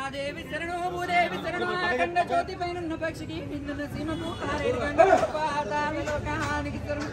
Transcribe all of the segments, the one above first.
మహాదేవి శరణు భూదేవి శరణు అఖండ జ్యోతి పైన పక్షికి నిన్న సీమకు ఆరేడు గంటల పాతాళ లోకానికి శరణు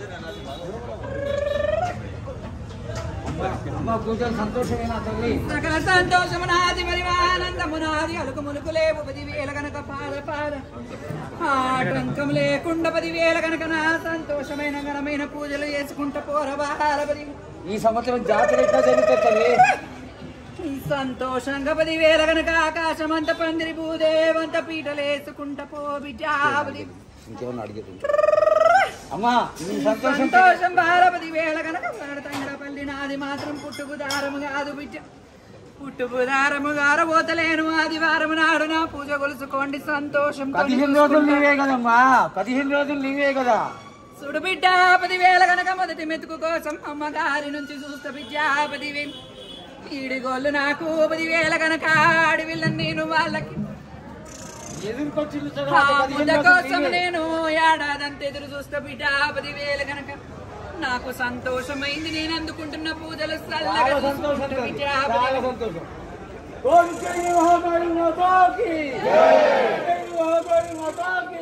అమ్మ పూజ సంతోషమైన తల్లి సకల సంతోషమునాది పరివానందమునాది అలుకు ములుకులేవు పదివేల గనక పాద పాద ఆటంకం లేకుండా పదివేల గనక నా సంతోషమైన ఘనమైన పూజలు చేసుకుంట పోరవాలపది ఈ సంవత్సరం జాతర ఎట్లా జరుగుతుంది తల్లి సంతోషంగా పదివేల గనక ఆకాశమంత పందిరి భూదేవంత పీటలేసుకుంట పో బిడ్డావది ఇంకేమన్నా అడిగేది అమ్మా నీ సంతోషం సంతోషం బాలపది వేల గనక తంగడపల్లి నాది మాత్రం పుట్టుకు దారము కాదు బిడ్డ పుట్టుకు దారము గారబోతలేను ఆదివారం నాడు నా పూజ కొలుసుకోండి సంతోషం పదిహేను రోజులు నీవే కదమ్మా పదిహేను రోజులు నీవే కదా సుడు బిడ్డ పదివేల గనక మొదటి మెతుకు కోసం అమ్మగారి నుంచి చూస్తా బిడ్డ పదివేలు ఈడిగోళ్ళు నాకు పదివేల గనక ఆడివిళ్ళని నేను వాళ్ళకి ఎదురుకొచ్చిన ఆ ముద్ద కోసం నేను ఏడాదంతా ఎదురు చూస్తా బిడ్డ పదివేల గనక నాకు సంతోషమైంది నేను అందుకుంటున్న పూజలు చల్లగా చాలా సంతోషం చూసుకుంటూ తల్లి. బిడ్డ చాలా పదివేల- సంతోషం ఓం జై మహాకాళి మాతాకి జై మహాకాళి మాతాకి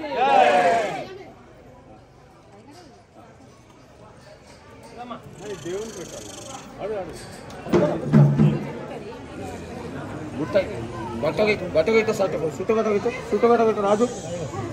గుట్ట బట్టగిట్టు బట్టగిట్టు సట్టు సుట్టు బట్టగిట్టు సుట్టు బట్టగిట్టు రాజు